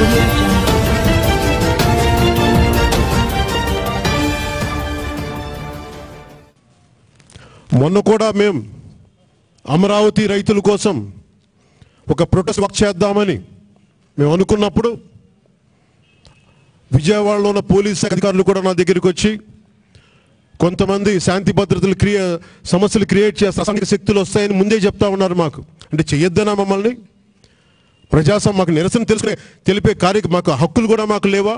audio jungle. మొన్న కూడా మేము అమరావతి రైతుల కోసం ఒక ప్రొటెస్ట్ వర్క్ చేద్దామని మేము అనుకున్నప్పుడు విజయవాడలో ఉన్న పోలీస్ శాఖ అధికారులు కూడా నా దగ్గరికి వచ్చి కొంతమంది శాంతి భద్రతలు క్రియ సమస్యలు క్రియేట్ చేస్తే అసాంఘిక శక్తులు వస్తాయని ముందే చెప్తా ఉన్నారు మాకు అంటే చెయ్యొద్దనా మమ్మల్ని ప్రజాసం మాకు నిరసన తెలుసుకునే తెలిపే కార్య మాకు హక్కులు కూడా మాకు లేవా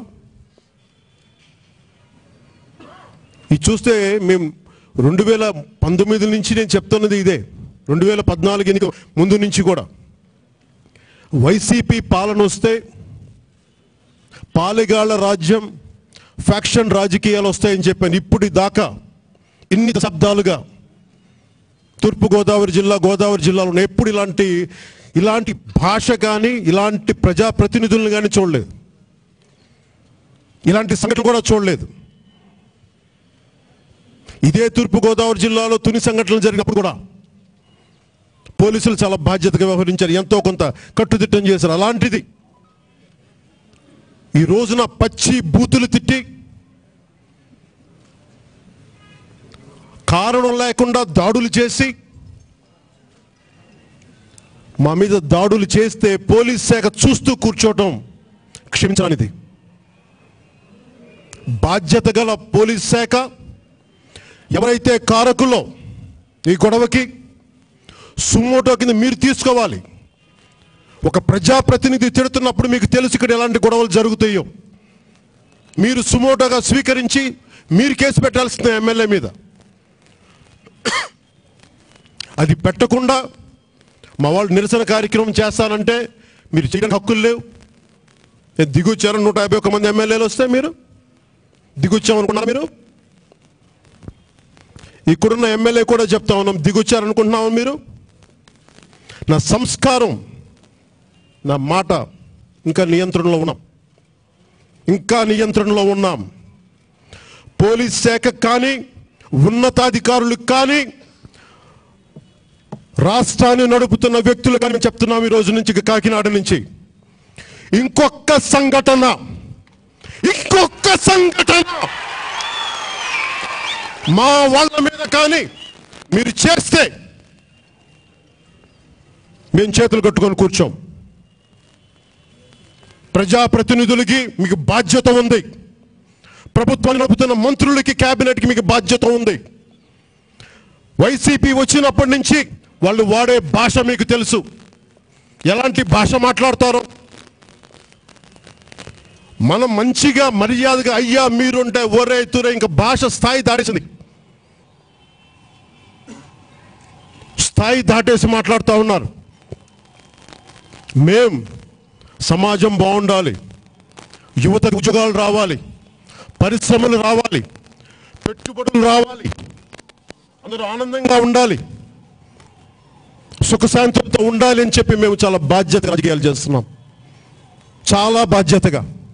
ఇది చూస్తే మేము రెండు వేల పంతొమ్మిది నుంచి నేను చెప్తున్నది ఇదే రెండు వేల పద్నాలుగు ఎన్నిక ముందు నుంచి కూడా వైసీపీ పాలన వస్తే పాలెగాళ్ల రాజ్యం ఫ్యాక్షన్ రాజకీయాలు వస్తాయని చెప్పాను ఇప్పుడు దాకా ఇన్ని శబ్దాలుగా తూర్పుగోదావరి జిల్లా గోదావరి జిల్లాలో ఉన్న ఎప్పుడు ఇలాంటి ఇలాంటి భాష కానీ ఇలాంటి ప్రజాప్రతినిధులను కానీ చూడలేదు ఇలాంటి సంఘటన కూడా చూడలేదు ఇదే తూర్పుగోదావరి జిల్లాలో తుని సంఘటనలు జరిగినప్పుడు కూడా పోలీసులు చాలా బాధ్యతగా వ్యవహరించారు ఎంతో కొంత కట్టుదిట్టం చేశారు అలాంటిది ఈ రోజున పచ్చి బూతులు తిట్టి కారణం లేకుండా దాడులు చేసి మా మీద దాడులు చేస్తే పోలీస్ శాఖ చూస్తూ కూర్చోవటం క్షమించనిది బాధ్యత గల పోలీస్ శాఖ ఎవరైతే కారకులో ఈ గొడవకి సుమోటో కింద మీరు తీసుకోవాలి ఒక ప్రజాప్రతినిధి తిడుతున్నప్పుడు మీకు తెలుసు ఇక్కడ ఎలాంటి గొడవలు జరుగుతాయో మీరు సుమోటోగా స్వీకరించి మీరు కేసు పెట్టాల్సిన ఎమ్మెల్యే మీద అది పెట్టకుండా మా వాళ్ళు నిరసన కార్యక్రమం చేస్తానంటే మీరు చేయడానికి హక్కులు లేవు ఏ దిగొచ్చారు నూట యాభై ఒక్క మంది ఎమ్మెల్యేలు వస్తే మీరు దిగొచ్చామనుకున్నారు మీరు ఇక్కడున్న ఎమ్మెల్యే కూడా చెప్తా ఉన్నాం దిగొచ్చారనుకుంటున్నామా మీరు నా సంస్కారం నా మాట ఇంకా నియంత్రణలో ఉన్నాం ఇంకా నియంత్రణలో ఉన్నాం పోలీస్ శాఖ కానీ ఉన్నతాధికారులకు కానీ రాష్ట్రాన్ని నడుపుతున్న వ్యక్తులు కానీ చెప్తున్నాం ఈ రోజు నుంచి కాకినాడ నుంచి ఇంకొక సంఘటన ఇంకొక సంఘటన మా వాళ్ళ మీద కానీ మీరు చేస్తే మేము చేతులు కట్టుకొని కూర్చోం ప్రజాప్రతినిధులకి మీకు బాధ్యత ఉంది ప్రభుత్వాన్ని నడుపుతున్న మంత్రులకి కేబినెట్కి మీకు బాధ్యత ఉంది వైసీపీ వచ్చినప్పటి నుంచి వాళ్ళు వాడే భాష మీకు తెలుసు ఎలాంటి భాష మాట్లాడతారో మనం మంచిగా మర్యాదగా అయ్యా మీరుంటే ఒరే తురే ఇంకా భాష స్థాయి దాటేసింది స్థాయి దాటేసి మాట్లాడుతూ ఉన్నారు మేం సమాజం బాగుండాలి యువతకు ఉద్యోగాలు రావాలి పరిశ్రమలు రావాలి పెట్టుబడులు రావాలి అందరూ ఆనందంగా ఉండాలి సుఖశాంతులతో ఉండాలి అని చెప్పి మేము చాలా బాధ్యత రాజకీయాలు చేస్తున్నాం చాలా బాధ్యతగా